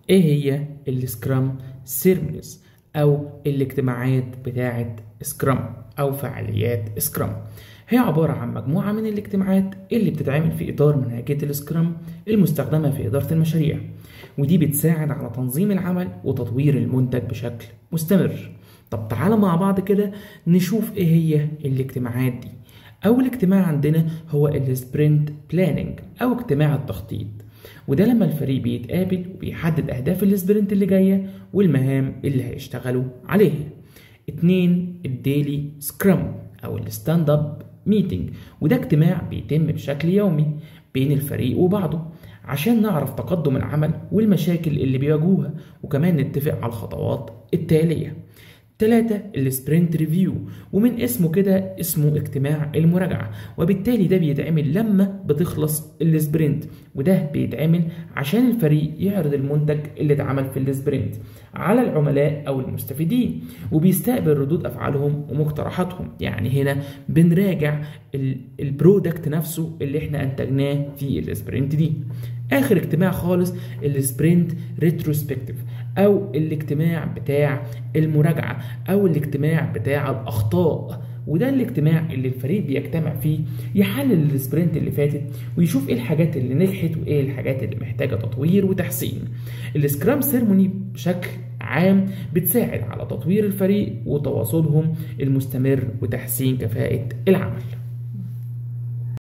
ايه هي السكرام سيرمونيز او الاجتماعات بتاعه سكرام او فعاليات سكرام هي عبارة عن مجموعة من الاجتماعات اللي بتتعمل في إطار منهجية السكرام المستخدمة في إدارة المشاريع ودي بتساعد على تنظيم العمل وتطوير المنتج بشكل مستمر طب تعالى مع بعض كده نشوف ايه هي الاجتماعات دي أول اجتماع عندنا هو السبرنت بلاننج أو اجتماع التخطيط وده لما الفريق بيتقابل وبيحدد أهداف السبرنت اللي جاية والمهام اللي هيشتغلوا عليها اتنين الديلي سكرام أو الستاند اب ميتنج وده اجتماع بيتم بشكل يومي بين الفريق وبعضه عشان نعرف تقدم العمل والمشاكل اللي بيواجهوها وكمان نتفق على الخطوات التالية تلاتة السبرنت ريفيو ومن اسمه كده اسمه اجتماع المراجعة وبالتالي ده بيتعمل لما بتخلص السبرنت وده بيتعمل عشان الفريق يعرض المنتج اللي اتعمل في السبرنت على العملاء او المستفيدين وبيستقبل ردود افعالهم ومقترحاتهم يعني هنا بنراجع البرودكت نفسه اللي احنا انتجناه في السبرنت دي اخر اجتماع خالص السبرنت ريتروسبكتيف او الاجتماع بتاع المراجعه او الاجتماع بتاع الاخطاء وده الاجتماع اللي الفريق بيجتمع فيه يحلل السبرنت اللي فاتت ويشوف ايه الحاجات اللي نجحت وايه الحاجات اللي محتاجه تطوير وتحسين السكرام سيرموني بشكل عام بتساعد على تطوير الفريق وتواصلهم المستمر وتحسين كفاءه العمل